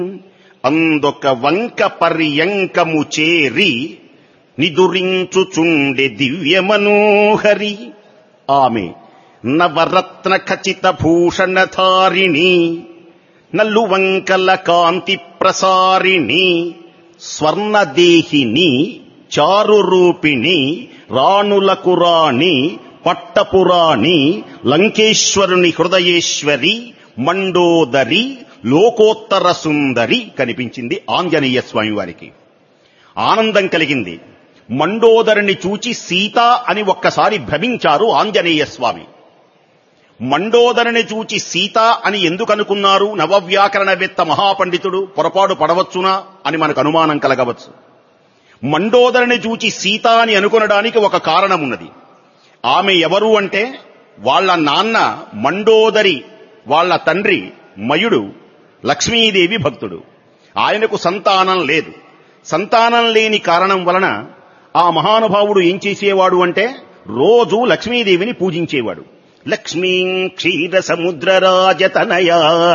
అందొక వంక పర్యంకము చేరి నిదురించుచుండె దివ్య మనోహరి ఆమె నవరత్న ఖచిత భూషణధారిణి నల్లు వంకల కాంతి ప్రసారిణి స్వర్ణదేహిని చారురూపిణి రాణులకు రాణి పట్టపురాణి లంకేశ్వరుని హృదయేశ్వరి మండోదరి లోకోత్తర సుందరి కనిపించింది ఆంజనేయ స్వామి వారికి ఆనందం కలిగింది మండోదరిని చూచి సీత అని ఒక్కసారి భ్రమించారు ఆంజనేయ స్వామి మండోదరిని చూచి సీత అని ఎందుకు అనుకున్నారు నవవ్యాకరణవేత్త మహాపండితుడు పొరపాటు పడవచ్చునా అని మనకు అనుమానం కలగవచ్చు మండోదరిని చూచి సీత అని అనుకొనడానికి ఒక కారణం ఉన్నది ఆమె ఎవరు అంటే వాళ్ళ నాన్న మండోదరి వాళ్ళ తండ్రి మయుడు లక్ష్మీదేవి భక్తుడు ఆయనకు సంతానం లేదు సంతానం లేని కారణం వలన ఆ మహానుభావుడు ఏం చేసేవాడు అంటే రోజు లక్ష్మీదేవిని పూజించేవాడు లక్ష్మీ క్షీర సముద్రరాజతనయా